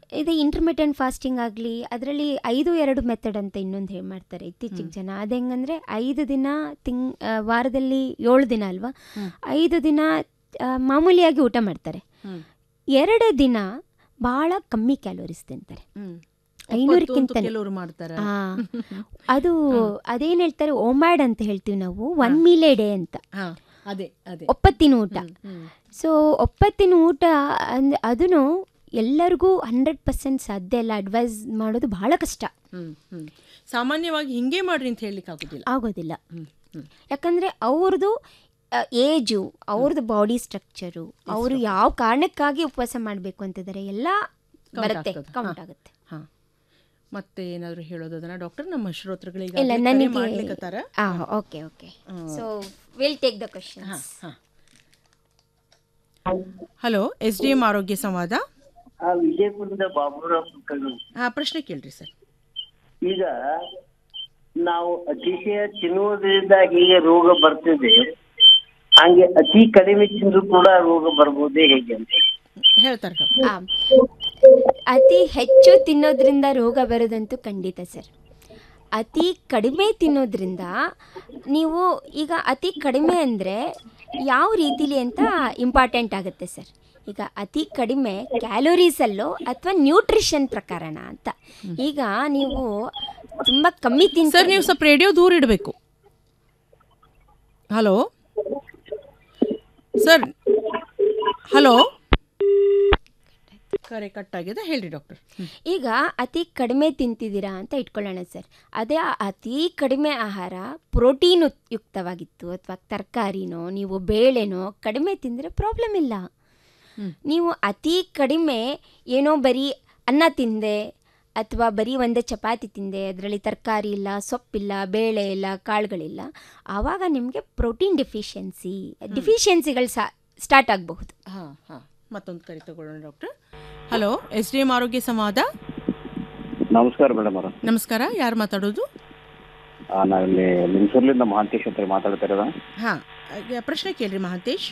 ಇದು intermittent fasting ಆಗಲಿ ಅದರಲ್ಲಿ ಐದು ಎರಡು ಮೆಥಡ್ ಅಂತ ಇನ್ನೊಂದು ಹೇಳಿ ಮಾಡ್ತಾರೆ ಇತ್ತೀಚಿಗೆ ಜನ ಅದು ಹೆಂಗಂದರೆ ಐದು ದಿನ ತಿಂಗ್ ಆ, ವಾರದಲ್ಲಿ ಏಳು ದಿನ ಅಲ್ವಾ ಐದು ದಿನ ಆ, ಮಾಮೂಲಿಯಾಗಿ ಊಟ ಮಾಡ್ತಾರೆ ಹ್ಮ್. ಎರಡು ದಿನ ಭಾಳ ಕಮ್ಮಿ ಕ್ಯಾಲೋರೀಸ್ ತಿಂತಾರೆ ಹ್ಮ್. ಐನೂರಕ್ಕಿಂತ ಒಪ್ಪತ್ತು ಅಂತ ಕೆಲವರು ಮಾಡ್ತಾರೆ ಆ, ಅದು ಅದೇನು ಹೇಳ್ತಾರೆ ಓಮ್ಯಾಡ್ ಅಂತ ಹೇಳ್ತೀವಿ ನಾವು ಒನ್ ಮೀಲ್ ಎ ಡೇ ಅಂತ ಹಾ ಅದೇ ಅದೇ ಒಪ್ಪತ್ತಿನ ಊಟ ಹ್ಮ್. ಸೊ ಒಪ್ಪತ್ತಿನ ಊಟ ಅಂದ್ರೆ ಅದನ್ನು ಎಲ್ಲರಿಗೂ ಹಂಡ್ರೆಡ್ ಪರ್ಸೆಂಟ್ ಸಾಧ್ಯ ಇಲ್ಲ ಅಡ್ವೈಸ್ ಮಾಡೋದು ಬಹಳ ಕಷ್ಟ ಹ್ಮ್ ಹ್ಮ್ ಸಾಮಾನ್ಯವಾಗಿ ಹಿಂಗೆ ಮಾಡ್ರಿ ಅಂತ ಹೇಳಲಿಕ್ಕೆ ಆಗೋದಿಲ್ಲ ಆಗೋದಿಲ್ಲ ಹ್ಮ್ ಹ್ಮ್ ಯಾಕಂದರೆ ಅವ್ರದ್ದು ಏಜು ಅವ್ರದ್ದು ಬಾಡಿ ಸ್ಟ್ರಕ್ಚರು ಅವರು ಯಾವ ಕಾರಣಕ್ಕಾಗಿ ಉಪವಾಸ ಮಾಡಬೇಕು ಅಂತಿದ್ದಾರೆ ಎಲ್ಲ ಬರುತ್ತೆ ಆಗ್ತದೆ. ಕೌಂಟ್ ಹಾ. ಆಗುತ್ತೆ ಹಾ ಮತ್ತೆ ಏನಾದರೂ ಹೇಳೋದನ್ನ ಡಾಕ್ಟರ್ ನಮ್ಮ ಶ್ರೋತೃಗಳಿಗೆ ಇಲ್ಲ ಈಗಾಗ್ಲೇ ಕರೆ ನನಗೆ ಮಾಡ್ಲಿಕತ್ತಾರ ಹಾಂ okay okay so will take the question hello S D M ಆರೋಗ್ಯ ಸಂವಾದ ಆ ವಿಜಯಪುರದ ಬಾಬುರಾವ್ ಕುಲಕರ್ಣಿ ಹಾ ಪ್ರಶ್ನೆ ಕೇಳ್ರಿ ಸರ್ ಈಗ ನಾವು ಅತಿಶಯ ತಿನ್ನುವುದರಿಂದ ಹೀಗೆ ರೋಗ ಬರ್ತಿದೆ ಹಂಗೆ ಅತಿ ಕಡಿಮೆ ತಿಂದ್ರು ಕೂಡ ರೋಗ ಬರ್ಬೋದೇ ಹೇಗೆ ಅಂತ ಹೇಳ್ತಾರೆ ಡಾಕ್ಟರ್ ಆ, ಅತಿ ಹೆಚ್ಚು ತಿನ್ನೋದ್ರಿಂದ ರೋಗ ಬರೋದಂತೂ ಖಂಡಿತ ಸರ್ ಅತಿ ಕಡಿಮೆ ತಿನ್ನೋದ್ರಿಂದ ನೀವು ಈಗ ಅತಿ ಕಡಿಮೆ ಅಂದರೆ ಯಾವ ರೀತಿಲಿ ಅಂತ ಇಂಪಾರ್ಟೆಂಟ್ ಆಗುತ್ತೆ ಸರ್ ಈಗ ಅತಿ ಕಡಿಮೆ ಕ್ಯಾಲೋರೀಸಲ್ಲೋ ಅಥವಾ ನ್ಯೂಟ್ರಿಷನ್ ಪ್ರಕಾರನ ಅಂತ ಈಗ ನೀವು ತುಂಬ ಕಮ್ಮಿ ತಿನ್ ಸರ್ ನೀವು ಸ್ವಲ್ಪ ರೇಡಿಯೋ ದೂರ ಇಡಬೇಕು ಹಲೋ ಸರ್ ಹಲೋ ಕರೆ ಕಟ್ ಆಗಿದೆ ಹೇಳ್ರಿ ಡಾಕ್ಟರ್ ಈಗ ಅತಿ ಕಡಿಮೆ ತಿಂತಿದ್ದೀರಾ ಅಂತ ಇಟ್ಕೊಳ್ಳೋಣ ಸರ್ ಅದೇ ಆ ಅತಿ ಕಡಿಮೆ ಆಹಾರ ಪ್ರೋಟೀನ್ ಉತ್- ಯುಕ್ತವಾಗಿತ್ತು ಅಥವಾ ತರಕಾರಿನೋ ನೀವು ಬೇಳೆನೋ ಕಡಿಮೆ ತಿಂದರೆ ಪ್ರಾಬ್ಲಮ್ ಇಲ್ಲ ನೀವು ಅತಿ ಕಡಿಮೆ ಏನೋ ಬರೀ ಅನ್ನ ತಿಂದೆ ಅಥವಾ ಬರೀ ಒಂದೇ ಚಪಾತಿ ತಿಂದೆ ಅದರಲ್ಲಿ ತರಕಾರಿ ಇಲ್ಲ ಸೊಪ್ಪಿಲ್ಲ ಬೇಳೆ ಇಲ್ಲ ಕಾಳುಗಳಿಲ್ಲ ಆವಾಗ ನಿಮಗೆ ಪ್ರೋಟೀನ್ ಡಿಫಿಷಿಯನ್ಸಿ ಡಿಫಿಷಿಯನ್ಸಿಗಳು ಸಾ ಸ್ಟಾರ್ಟ್ ಆಗಬಹುದು ಹಾಂ ಹಾಂ ಮತ್ತೊಂದು ಕರೆ ತಗೊಳ್ಳೋಣ doctor hello S D M ಆರೋಗ್ಯ ಸಂವಾದ ನಮಸ್ಕಾರ ಮೇಡಮ್ ಅವರ ನಮಸ್ಕಾರ ಯಾರು ಮಾತಾಡೋದು ನಾವಿಲ್ಲಿ ಲಿಂಗಸೂರ್ಲಿಂದ ಮಹಾಂತೇಶ್ ಅಂತ ಮಾತಾಡ್ತಾ ಇರೋದ ಹಾಂ ಪ್ರಶ್ನೆ ಕೇಳ್ರಿ ಮಹಾಂತೇಶ್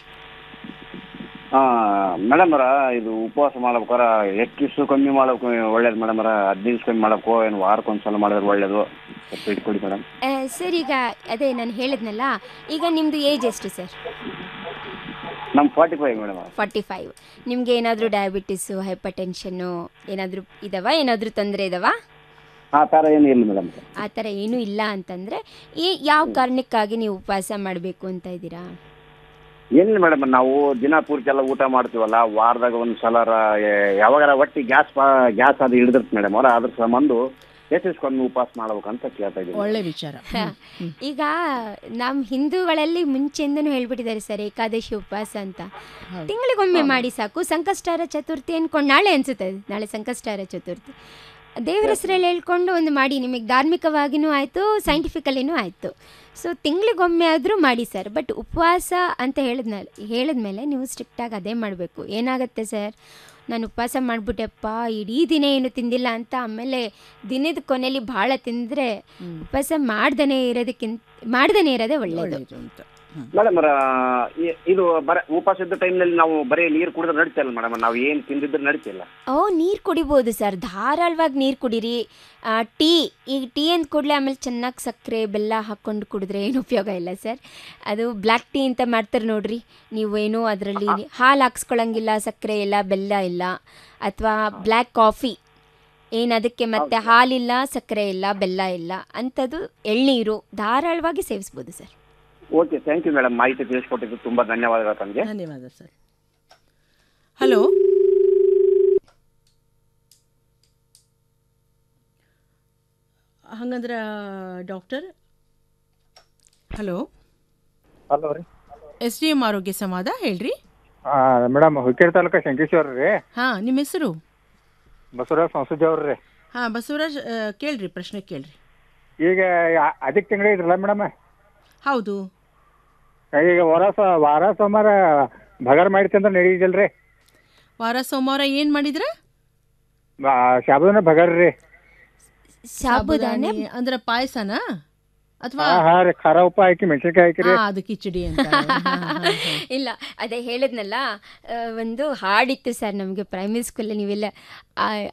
ಮೇಡಮ್ ಅವರ ಇದು ಉಪವಾಸ ಮಾಡ್ಬೇಕಾರ ಎಷ್ಟು ದಿವಸ ಕಮ್ಮಿ ಮಾಡ್ಬೇಕು ಒಳ್ಳೇದು ಮೇಡಮ್ ಅವರ ಹದಿನೈದು ದಿವಸ ಕಮ್ಮಿ ಮಾಡಬೇಕು ಏನು ವಾರಕ್ಕೆ ಒಂದ್ಸಲ ಮಾಡಿದ್ರೆ ಒಳ್ಳೇದು ಸ್ವಲ್ಪ ಇಟ್ಕೊಡಿ ಮೇಡಮ್ ಆ, ಸರ್ ಈಗ ಅದೇ ನಾನು ಹೇಳಿದ್ನಲ್ಲ ಈಗ ನಿಮ್ಮದು ಏಜ್ ಎಷ್ಟು ಸರ್ ನಮ್ಮ forty five madam forty five ನಿಮಗೆ ಏನಾದರೂ ಡಯಾಬಿಟಿಸು ಹೈಪರ್ ಟೆನ್ಷನ್ನು ಏನಾದರೂ ಇದಾವ ಏನಾದರೂ ತೊಂದರೆ ಇದಾವ ಆ ಥರ ಏನು ಇಲ್ಲ ಮೇಡಮ್ ಆ ಥರ ಏನೂ ಇಲ್ಲ ಅಂತಂದರೆ ಈ ಯಾವ ಕಾರಣಕ್ಕಾಗಿ ನೀವು ಉಪವಾಸ ಮಾಡಬೇಕು ಅಂತ ಇದ್ದೀರಾ ಏನಿಲ್ಲ ಮೇಡಮ್ ನಾವು ದಿನ ಪೂರ್ತಿ ಎಲ್ಲ ಊಟ ಮಾಡ್ತೀವಲ್ಲ ವಾರದಾಗ ಒಂದು ಸಲ ಯಾವಾಗಾರ ಒಟ್ಟಿ ಗ್ಯಾಸ್ ಗ್ಯಾಸ್ ಅದು ಹಿಡಿದಿರ್ತ ಮೇಡಮ್ ಅವರ ಅದ್ರ ಸಂಬಂಧ ಎಷ್ಟಿಸ್ಕೊಂಡು ಉಪವಾಸ ಮಾಡ್ಬೇಕಂತ ಕೇಳ್ತಾ ಇದ್ದೀವಿ ಒಳ್ಳೆ ವಿಚಾರ ಈಗ ನಮ್ಮ ಹಿಂದೂಗಳಲ್ಲಿ ಮುಂಚೆಯಿಂದನೂ ಹೇಳ್ಬಿಟ್ಟಿದ್ದಾರೆ ಸರ್ ಏಕಾದಶಿ ಉಪವಾಸ ಅಂತ ತಿಂಗಳಿಗೊಮ್ಮೆ ಮಾಡಿ ಸಾಕು ಸಂಕಷ್ಟಾರ ಚತುರ್ಥಿ ಅನ್ಕೊಂಡು ನಾಳೆ ಅನ್ಸುತ್ತೆ ಅದು. ನಾಳೆ ಸಂಕಷ್ಟಾರ ಚತುರ್ಥಿ ದೇವರ ಹೆಸರಲ್ಲಿ ಹೇಳ್ಕೊಂಡು ಒಂದು ಮಾಡಿ ನಿಮಗೆ ಧಾರ್ಮಿಕವಾಗಿನೂ ಆಯಿತು ಸೈಂಟಿಫಿಕಲಿನೂ ಆಯಿತು ಸೊ ತಿಂಗಳಿಗೊಮ್ಮೆ ಆದರೂ ಮಾಡಿ ಸರ್ ಬಟ್ ಉಪವಾಸ ಅಂತ ಹೇಳಿದ್ಮೇಲೆ ಹೇಳಿದ್ಮೇಲೆ ನೀವು ಸ್ಟ್ರಿಕ್ಟಾಗಿ ಅದೇ ಮಾಡಬೇಕು ಏನಾಗುತ್ತೆ ಸರ್ ನಾನು ಉಪವಾಸ ಮಾಡಿಬಿಟ್ಟೆಪ್ಪ ಇಡೀ ದಿನ ಏನು ತಿಂದಿಲ್ಲ ಅಂತ ಆಮೇಲೆ ದಿನದ ಕೊನೆಯಲ್ಲಿ ಭಾಳ ತಿಂದರೆ ಉಪವಾಸ ಮಾಡ್ದೇ ಇರೋದಕ್ಕಿಂತ ಮಾಡ್ದೇ ಇರೋದೇ ಒಳ್ಳೆಯದು ಒಳ್ಳೆಯದು ಅಂತ ಹ್ಮ್. ಮೇಡಮ್ ಅವರ ಇದು ಬರ ಉಪವಾಸ ಇದ್ದ ಟೈಮ್ನಲ್ಲಿ ನಾವು ಬರೀ ನೀರು ಕುಡಿದ್ರೆ ನಡೀತಲ್ಲ ಮೇಡಮ್ ನಾವು ಏನು ತಿಂದಿದ್ರೆ ನಡೀತಿಲ್ಲ ಓ ನೀರು ಕುಡಿಬೋದು ಸರ್ ಧಾರಾಳವಾಗಿ ನೀರು ಕುಡೀರಿ ಆ, ಟೀ ಈಗ ಟೀ ಅಂತ ಕೂಡಲೇ ಆಮೇಲೆ ಚೆನ್ನಾಗಿ ಸಕ್ಕರೆ ಬೆಲ್ಲ ಹಾಕ್ಕೊಂಡು ಕುಡಿದ್ರೆ ಏನು ಉಪಯೋಗ ಇಲ್ಲ ಸರ್ ಅದು ಬ್ಲ್ಯಾಕ್ ಟೀ ಅಂತ ಮಾಡ್ತಾರೆ ನೋಡ್ರಿ ನೀವು ಏನು ಅದರಲ್ಲಿ ಹಾಲು ಹಾಕ್ಸ್ಕೊಳಂಗಿಲ್ಲ ಸಕ್ಕರೆ ಇಲ್ಲ ಬೆಲ್ಲ ಇಲ್ಲ ಅಥವಾ ಬ್ಲ್ಯಾಕ್ ಕಾಫಿ ಏನು ಅದಕ್ಕೆ ಮತ್ತೆ ಹಾಲಿಲ್ಲ ಸಕ್ಕರೆ ಇಲ್ಲ ಬೆಲ್ಲ ಇಲ್ಲ ಅಂಥದ್ದು ಎಳ್ನೀರು ಧಾರಾಳವಾಗಿ ಸೇವಿಸ್ಬೋದು sir okay thank you madam ಮಾಹಿತಿ ತಿಳಿಸ್ಕೊಟ್ಟಿದ್ದು ತುಂಬ ಧನ್ಯವಾದಗಳು ತಮಗೆ ಧನ್ಯವಾದ ಸರ್ ಹಲೋ ಹಂಗಂದ್ರೆ ಡಾಕ್ಟರ್ ಹಲೋ ಹಲೋ ರೀ ಎಸ್ ಡಿ ಎಂ ಆರೋಗ್ಯ ಸಂವಾದ ಹೇಳ್ರಿ ಮೇಡಮ್ ಹುಕ್ಕೇರಿ ತಾಲೂಕ ಶಂಕೇಶ್ವರ ರೀ ಹಾ ನಿಮ್ಮ ಹೆಸರು ಬಸವರಾಜ್ ಸಂಸೂಜಿ ಅವ್ರು ರೀ ಹಾ ಬಸವರಾಜ್ ಆ, ಕೇಳ್ರಿ ಪ್ರಶ್ನೆ ಕೇಳ್ರಿ ಈಗ ಅದಕ್ಕೆ ತಿಂಗಳು ಇದ್ರಲ್ಲ ಮೇಡಮ್ ಹೌದು ಈಗ ವಾರ ಸ- ವಾರ ಸೋಮವಾರ ಭಗರ್ ಮಾಡಿ ಅಂದ್ರೆ ನಡೀದಿಲ್ರಿ ವಾರ ಸೋಮವಾರ ಏನ್ ಮಾಡಿದ್ರ ಶಾಬುದನ ಭಗರ್ ರೀ ಸಾಬುದಾನೆ ಅಂದ್ರೆ ಪಾಯಸನಾ ಅಥವಾ ಹಾ ಹಾ ರೀ ಖಾರ ಉಪ್ಪು ಹಾಕಿ ಮೆಣಸಿನ್ಕಾಯಿ ಹಾಕಿ ರೀ ಹಾ, ಅದು ಕಿಚಡಿ ಅಂತ ಹಾ, ಹಾ, ಹಾ. ಇಲ್ಲ ಅದೇ ಹೇಳಿದ್ನಲ್ಲ ಆ, ಒಂದು ಹಾಡಿತ್ತು ಸರ್ ನಮಗೆ ಪ್ರೈಮರಿ ಸ್ಕೂಲಲ್ಲಿ ನೀವೆಲ್ಲ ಆ,